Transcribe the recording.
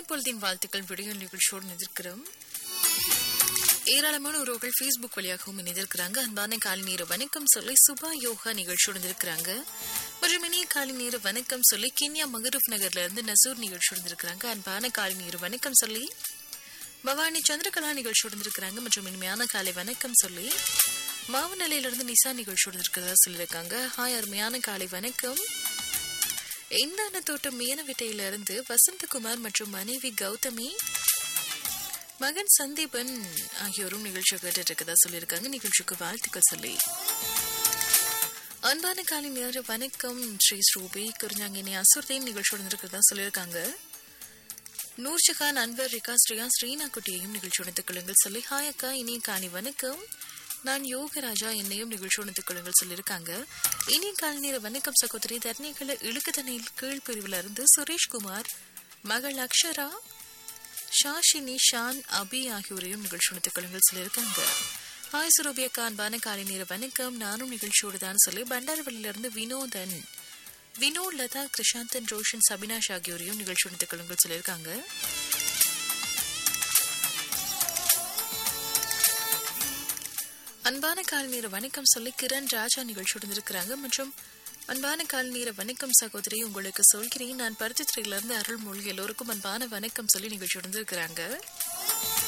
காலை பொழுதின் வாழ்த்துக்கள் விடியல் நிகழ்ச்சியோடு எதிர்க்கிறோம் ஏராளமான உறவுகள் ஃபேஸ்புக் வழியாகவும் இணைந்திருக்கிறாங்க அன்பான காலை நேர வணக்கம் சொல்லி சுபா யோகா நிகழ்ச்சியோடு இருக்கிறாங்க மற்றும் இனிய காலை நேர வணக்கம் சொல்லி கென்யா மகரூப் நகர்ல இருந்து நசூர் நிகழ்ச்சியோடு இருக்கிறாங்க அன்பான காலை நேர வணக்கம் சொல்லி பவானி சந்திரகலா நிகழ்ச்சியோடு இருக்கிறாங்க மற்றும் இனிமையான காலை வணக்கம் சொல்லி மாவநிலையிலிருந்து நிசா நிகழ்ச்சியோடு இருக்கிறதா சொல்லியிருக்காங்க ஹாய் அருமையான காலை வணக்கம் எந்தான தோட்டம் மீனவிட்டையில இருந்து வசந்தகுமார் மற்றும் மனைவி கௌதமி மகன் சந்தீபன் ஆகியோரும் நிகழ்ச்சி கேட்டுட்டு இருக்கதா சொல்லியிருக்காங்க நிகழ்ச்சிக்கு வாழ்த்துக்கள் சொல்லி அன்பான காலை நேர வணக்கம் ஸ்ரீ ஸ்ரூபி குறிஞ்சாங்கினி அசுர்தீன் நிகழ்ச்சியோடு இருக்கிறதா சொல்லியிருக்காங்க நூர்ஜஹான் அன்வர் ரிகா ஸ்ரீயா ஸ்ரீனா குட்டியையும் நிகழ்ச்சியோடு கொள்ளுங்கள் சொல்லி ஹாய் அக்கா இனிய காணி வணக்கம் நான் யோகராஜா என்னையும் நிகழ்ச்சியோடு கொள்ளுங்கள் சொல்லியிருக்காங்க இனிய காலை நேர வணக்கம் சகோதரி தர்ணிகள இழுக்குதனையில் கீழ் பிரிவுல இருந்து சுரேஷ்குமார் மகள் அக்ஷரா ஷாஷினி ஷான் அபி ஆகியோரையும் நிகழ்ச்சியோடு கொள்ளுங்கள் சொல்லியிருக்காங்க ஹாய் சுரபியக்கா அன்பான காலை நேர வணக்கம் நானும் நிகழ்ச்சியோடு தான் சொல்லி பண்டாரவளியிலிருந்து வினோதன் வினோத் லதா கிருஷாந்தன் ரோஷன் சபினாஷ் ஆகியோரையும் நிகழ்ச்சியோடு கொள்ளுங்கள் சொல்லியிருக்காங்க அன்பான கால் நேர வணக்கம் சொல்லி கிரண் ராஜா நிகழ்ச்சியுடன் இருக்கிறாங்க மற்றும் அன்பான கால் நேர வணக்கம் சகோதரி உங்களுக்கு சொல்கிறேன் நான் பருத்தித்துறையிலிருந்து அருள்மொழி எல்லோருக்கும் அன்பான வணக்கம் சொல்லி நிகழ்ச்சியுடன் இருக்கிறாங்க